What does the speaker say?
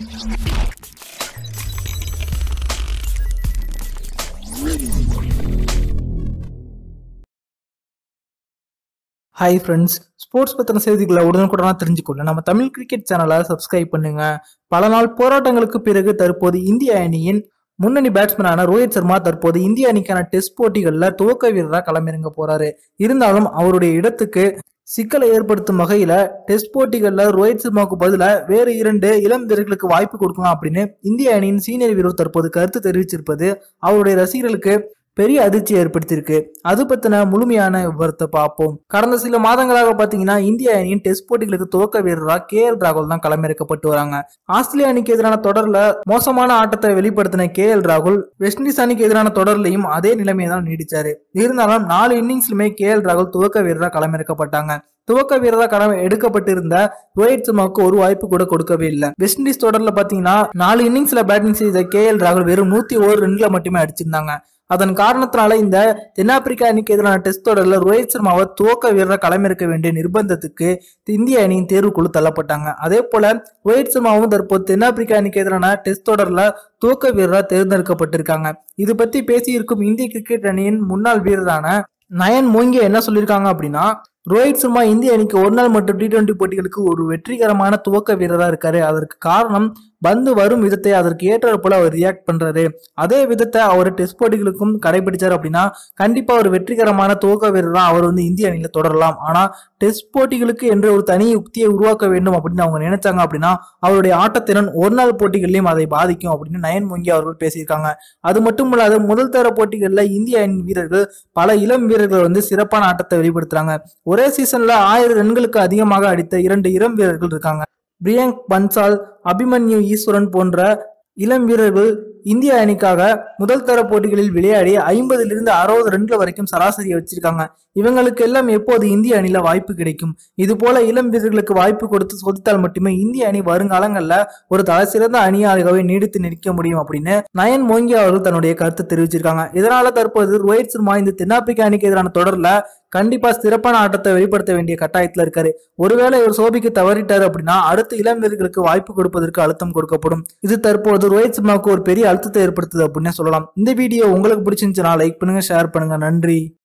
hi friends sports பற்றின செய்திகளை உடனுக்குடனாக தெரிஞ்சுக்கொள்ள நம்ம தமிழ் கிரிக்கெட் சேனலை சப்ஸ்கிரைப் பண்ணுங்க பல நாள் போராட்டங்களுக்கு பிறகு தற்போது இந்திய அணியின் முன்னணி பேட்ஸ்மேனான ரோஹித் சர்மா தற்போது இந்திய அணிக்கான டெஸ்ட் போட்டிகளில் துவக்க வீரராக களமிறங்க போறாரு இருந்தாலும் அவருடைய இடத்துக்கு சிக்கலை ஏற்படுத்தும் வகையில டெஸ்ட் போட்டிகளில் ரோஹித் சர்மாவுக்கு பதிலாக வேறு இரண்டு இளம் வீரர்களுக்கு வாய்ப்பு கொடுக்கலாம் அப்படின்னு இந்திய அணியின் சீனியர் வீரர் தற்போது கருத்து தெரிவிச்சிருப்பது அவருடைய ரசிகர்களுக்கு பெரிய அதிர்ச்சி ஏற்படுத்தியிருக்கு அது பத்தின முழுமையான விவரத்தை பார்ப்போம் கடந்த சில மாதங்களாக பாத்தீங்கன்னா இந்திய அணியின் டெஸ்ட் போட்டிகளுக்கு துவக்க வீரராக கே எல் ராகுல் தான் களமிறக்கப்பட்டு வராங்க ஆஸ்திரேலிய அணிக்கு எதிரான தொடர்ல மோசமான ஆட்டத்தை வெளிப்படுத்தின கே எல் ராகுல் வெஸ்ட் இண்டீஸ் அணிக்கு எதிரான தொடர்லையும் அதே நிலைமையை தான் நீடிச்சாரு இருந்தாலும் நாலு இன்னிங்ஸ்லுமே கே எல் ராகுல் துவக்க வீரராக களமிறக்கப்பட்டாங்க துவக்க வீரராக கடமை எடுக்கப்பட்டிருந்த ரோஹித் சர்மாவுக்கு ஒரு வாய்ப்பு கூட கொடுக்கவே இல்லை வெஸ்ட் இண்டீஸ் தொடர்ல பாத்தீங்கன்னா நாலு இன்னிங்ஸ்ல பேட்டிங் செய்த கே எல் ராகுல் வெறும் நூத்தி ஒரு ரன்களை மட்டுமே அடிச்சிருந்தாங்க அதன் காரணத்தினால இந்த தென்னாப்பிரிக்கா அணிக்கு எதிரான டெஸ்ட் தொடரில் ரோஹித் சர்மாவை துவக்க வீரரை களமிறக்க வேண்டிய நிர்பந்தத்துக்கு இந்திய அணியின் தேர்வுக்குழு தள்ளப்பட்டாங்க அதே போல ரோஹித் சர்மாவும் தற்போது தென்னாப்பிரிக்கா அணிக்கு எதிரான டெஸ்ட் தொடரில் துவக்க வீரராக தேர்ந்தெடுக்கப்பட்டிருக்காங்க இது பத்தி பேசியிருக்கும் இந்திய கிரிக்கெட் அணியின் முன்னாள் வீரரான நயன் மோங்கே என்ன சொல்லியிருக்காங்க அப்படின்னா ரோஹித் சர்மா இந்திய அணிக்கு ஒரு நாள் மற்றும் டி டுவெண்டி போட்டிகளுக்கு ஒரு வெற்றிகரமான துவக்க வீரராக இருக்காரு அதற்கு காரணம் பந்து வரும் விதத்தை அதற்கு ஏற்றாறு போல அவர் ரியாக்ட் பண்றாரு அதே விதத்தை அவர் டெஸ்ட் போட்டிகளுக்கும் கடைபிடிச்சார் அப்படின்னா கண்டிப்பா ஒரு வெற்றிகரமான துவக்க வீரரா அவர் வந்து இந்திய அணியில தொடரலாம் ஆனா டெஸ்ட் போட்டிகளுக்கு என்று ஒரு தனி யுக்தியை உருவாக்க வேண்டும் அப்படின்னு அவங்க நினைச்சாங்க அப்படின்னா அவருடைய ஆட்டத்திறன் ஒரு நாள் போட்டிகளிலும் அதை பாதிக்கும் அப்படின்னு நயன் மொங்கி அவர்கள் பேசியிருக்காங்க அது மட்டும் இல்லாத முதல் தர போட்டிகளில் இந்திய அணி வீரர்கள் பல இளம் வீரர்கள் வந்து சிறப்பான ஆட்டத்தை வெளிப்படுத்துறாங்க ஒரே சீசன்ல ஆயிரம் ரன்களுக்கு அதிகமாக அடித்த இரண்டு இளம் வீரர்கள் இருக்காங்க பிரியங்க் பன்சால் அபிமன்யு ஈஸ்வரன் போன்ற இளம் வீரர்கள் இந்திய அணிக்காக முதல் தர போட்டிகளில் விளையாடி ஐம்பதிலிருந்து அறுபது ரன்கள் வரைக்கும் சராசரியை வச்சிருக்காங்க இவங்களுக்கு எல்லாம் எப்போது இந்திய அணில வாய்ப்பு கிடைக்கும் இது போல இளம் வீரர்களுக்கு வாய்ப்பு கொடுத்து சோதித்தால் மட்டுமே இந்திய அணி வருங்காலங்கள்ல ஒரு தலை சிறந்த அணியாகவே நீடித்து நிற்க முடியும் அப்படின்னு நயன் மோங்கி அவர்கள் தன்னுடைய கருத்து தெரிவிச்சிருக்காங்க இதனால தற்போது ரோஹித் சர்மா இந்த தென்னாப்பிரிக்கா அணிக்கு எதிரான தொடர்ல கண்டிப்பா சிறப்பான ஆட்டத்தை வெளிப்படுத்த வேண்டிய கட்டாயத்துல இருக்காரு ஒருவேளை இவர் சோபிக்கு தவறிட்டாரு அப்படின்னா அடுத்த இளம் வீரர்களுக்கு வாய்ப்பு கொடுப்பதற்கு அழுத்தம் கொடுக்கப்படும் இது தற்போது ரோஹித் சர்மாவுக்கு ஒரு பெரிய அழுத்தத்தை ஏற்படுத்துது அப்படின்னு சொல்லலாம் இந்த வீடியோ உங்களுக்கு பிடிச்சிருந்துச்சுன்னா லைக் பண்ணுங்க ஷேர் பண்ணுங்க நன்றி